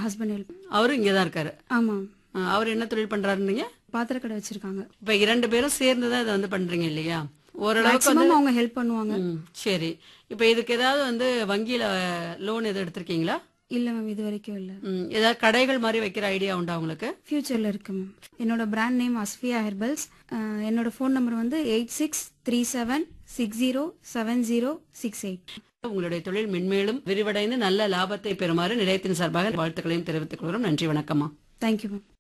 husband help அவரும் இங்கே தான் இருக்காரு ஆமாம் ஆ, அவர் என்ன தொழில் பண்றாருன்னீங்க பாத்திர கடை வச்சிருக்காங்க இப்ப இரண்டு பேரும் சேர்ந்து தான் இதை வந்து பண்றீங்க இல்லையா ஓரளவுக்கு வந்து மேக்ஸிமம் அவங்க ஹெல்ப் பண்ணுவாங்க ம், சரி இப்ப இதுக்கு ஏதாவது வந்து வங்கியில லோன் எதுவும் எடுத்திருக்கீங்களா இல்ல மேம் இது வரைக்கும் இல்ல ம், ஏதாவது கடைகள் மாதிரி வைக்கிற ஐடியா உண்டா உங்களுக்கு ஃபியூச்சர்ல இருக்கு மேம் என்னோட பிராண்ட் நேம் அஸ்ஃபியா ஹெர்பல்ஸ் என்னோட ஃபோன் நம்பர் வந்து eight six three seven six zero seven zero six eight உங்களுடைய தொழில் மென்மேலும் விரிவடைந்து நல்ல லாபத்தை பெறுமாறு நிலையத்தின் சார்பாக வாழ்த்துக்களையும் தெரிவித்துக் கொள்கிறோம் நன்றி வணக்கம்மா தேங்க்யூ மேம்